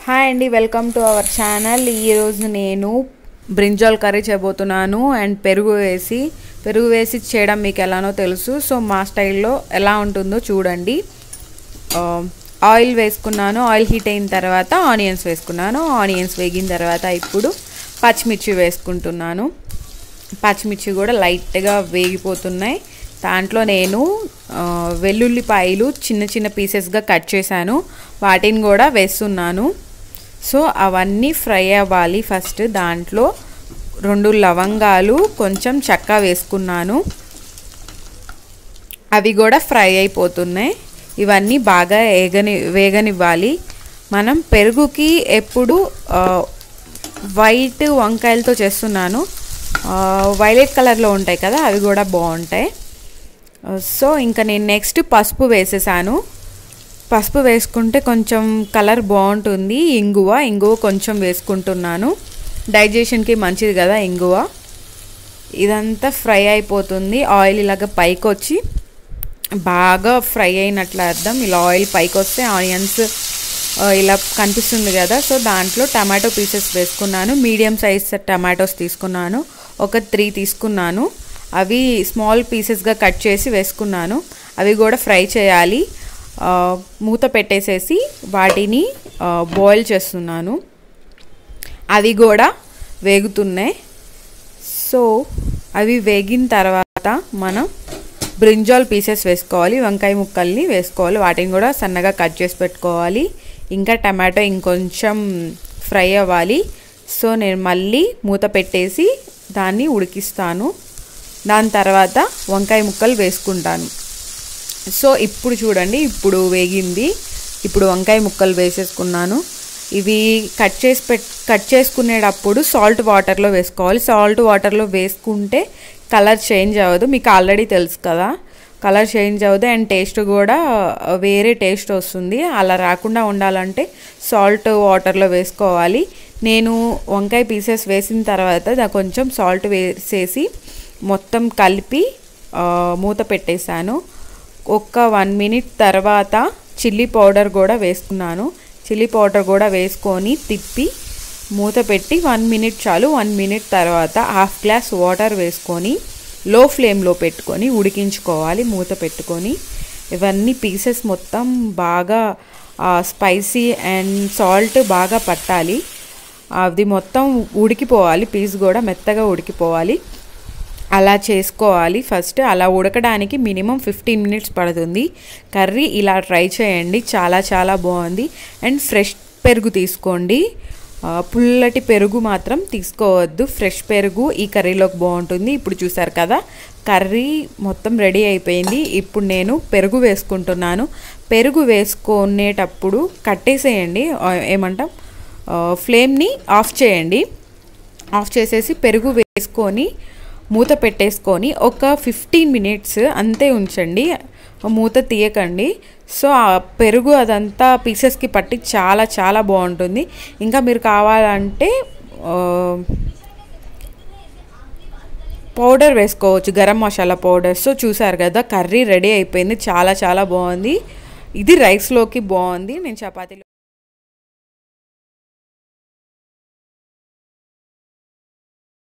hi అండి welcome to our channel ఈరోజు నేను బ్రింజాల్ కర్రీ చేయబోతున్నాను అండ్ పెరుగు వేసి పెరుగు వేసి చేయడం మీకు ఎలానో తెలుసు సో మా స్టైల్లో ఎలా ఉంటుందో చూడండి ఆ, ఆయిల్ వేసుకున్నాను ఆయిల్ హీట్ అయిన తర్వాత ఆనియన్స్ వేసుకున్నాను ఆనియన్స్ వేగిన తర్వాత ఇప్పుడు పచ్చిమిర్చి వేసుకుంటున్నాను పచ్చిమిర్చి కూడా లైట్గా వేగిపోతున్నాయి దాంట్లో నేను ఆ, వెల్లుల్లిపాయలు చిన్న చిన్న పీసెస్గా కట్ చేశాను వాటిని కూడా వేస్తున్నాను సో అవన్నీ ఫ్రై అవ్వాలి ఫస్ట్ దాంట్లో రెండు లవంగాలు కొంచెం చెక్క వేసుకున్నాను అవి కూడా ఫ్రై అయిపోతున్నాయి ఇవన్నీ బాగా వేగని వేగనివ్వాలి మనం పెరుగుకి ఎప్పుడు ఆ, వైట్ వంకాయలతో చేస్తున్నాను ఆ, వైలెట్ కలర్లో ఉంటాయి కదా అవి కూడా బాగుంటాయి ఆ, సో ఇంకా నేను నెక్స్ట్ పసుపు వేసేసాను పసుపు వేసుకుంటే కొంచెం కలర్ బాగుంటుంది ఇంగువ ఇంగువ కొంచెం వేసుకుంటున్నాను డైజెషన్కి మంచిది కదా ఇంగువ ఇదంతా ఫ్రై అయిపోతుంది ఆయిల్ ఇలాగ పైకి వచ్చి బాగా ఫ్రై అయినట్లు అర్థం ఇలా ఆయిల్ పైకి వస్తే ఆనియన్స్ ఆ, ఇలా కనిపిస్తుంది కదా సో దాంట్లో టమాటో పీసెస్ వేసుకున్నాను మీడియం సైజ్ టమాటోస్ తీసుకున్నాను ఒక త్రీ తీసుకున్నాను అవి స్మాల్ పీసెస్గా కట్ చేసి వేసుకున్నాను అవి కూడా ఫ్రై చేయాలి ఆ, మూత పెట్టేసేసి వాటిని బాయిల్ చేస్తున్నాను అవి కూడా వేగుతున్నాయి సో అవి వేగిన తర్వాత మనం బ్రింజాల్ పీసెస్ వేసుకోవాలి వంకాయ ముక్కల్ని వేసుకోవాలి వాటిని కూడా సన్నగా కట్ చేసి పెట్టుకోవాలి ఇంకా టమాటో ఇంకొంచెం ఫ్రై అవ్వాలి సో నేను మళ్ళీ మూత పెట్టేసి దాన్ని ఉడికిస్తాను దాని తర్వాత వంకాయ ముక్కలు వేసుకుంటాను సో ఇప్పుడు చూడండి ఇప్పుడు వేగింది ఇప్పుడు వంకాయ ముక్కలు వేసేసుకున్నాను ఇవి కట్ చేసి పెట్ కట్ చేసుకునేటప్పుడు సాల్ట్ వాటర్లో వేసుకోవాలి సాల్ట్ వాటర్లో వేసుకుంటే కలర్ చేంజ్ అవ్వదు మీకు ఆల్రెడీ తెలుసు కదా కలర్ చేంజ్ అవ్వదు అండ్ టేస్ట్ కూడా వేరే టేస్ట్ వస్తుంది అలా రాకుండా ఉండాలంటే సాల్ట్ వాటర్లో వేసుకోవాలి నేను వంకాయ పీసెస్ వేసిన తర్వాత దా కొంచెం సాల్ట్ వేసేసి మొత్తం కలిపి ఆ, మూత పెట్టేశాను ఒక్క వన్ మినిట్ తర్వాత చిల్లీ పౌడర్ కూడా వేసుకున్నాను చిల్లీ పౌడర్ కూడా వేసుకొని తిప్పి మూత పెట్టి వన్ మినిట్ చాలు వన్ మినిట్ తర్వాత హాఫ్ గ్లాస్ వాటర్ వేసుకొని లో ఫ్లేమ్లో పెట్టుకొని ఉడికించుకోవాలి మూత పెట్టుకొని ఇవన్నీ పీసెస్ మొత్తం బాగా స్పైసీ అండ్ సాల్ట్ బాగా పట్టాలి అది మొత్తం ఉడికిపోవాలి పీస్ కూడా మెత్తగా ఉడికిపోవాలి అలా చేసుకోవాలి ఫస్ట్ అలా ఉడకడానికి మినిమం ఫిఫ్టీన్ మినిట్స్ పడుతుంది కర్రీ ఇలా ట్రై చేయండి చాలా చాలా బాగుంది అండ్ ఫ్రెష్ పెరుగు తీసుకోండి ఆ, పుల్లటి పెరుగు మాత్రం తీసుకోవద్దు ఫ్రెష్ పెరుగు ఈ కర్రీలోకి బాగుంటుంది ఇప్పుడు చూసారు కదా కర్రీ మొత్తం రెడీ అయిపోయింది ఇప్పుడు నేను పెరుగు వేసుకుంటున్నాను పెరుగు వేసుకునేటప్పుడు కట్టేసేయండి ఆ, ఏమంటాం ఆ, ఫ్లేమ్ని ఆఫ్ చేయండి ఆఫ్ చేసేసి పెరుగు వేసుకొని మూత పెట్టేసుకొని ఒక ఫిఫ్టీన్ మినిట్స్ అంతే ఉంచండి మూత తీయకండి సో ఆ పెరుగు అదంతా పీసెస్కి పట్టి చాలా చాలా బాగుంటుంది ఇంకా మీరు కావాలంటే ఆ, పౌడర్ వేసుకోవచ్చు గరం మసాలా పౌడర్ సో చూసారు కదా కర్రీ రెడీ అయిపోయింది చాలా చాలా బాగుంది ఇది రైస్లోకి బాగుంది నేను చపాతీలో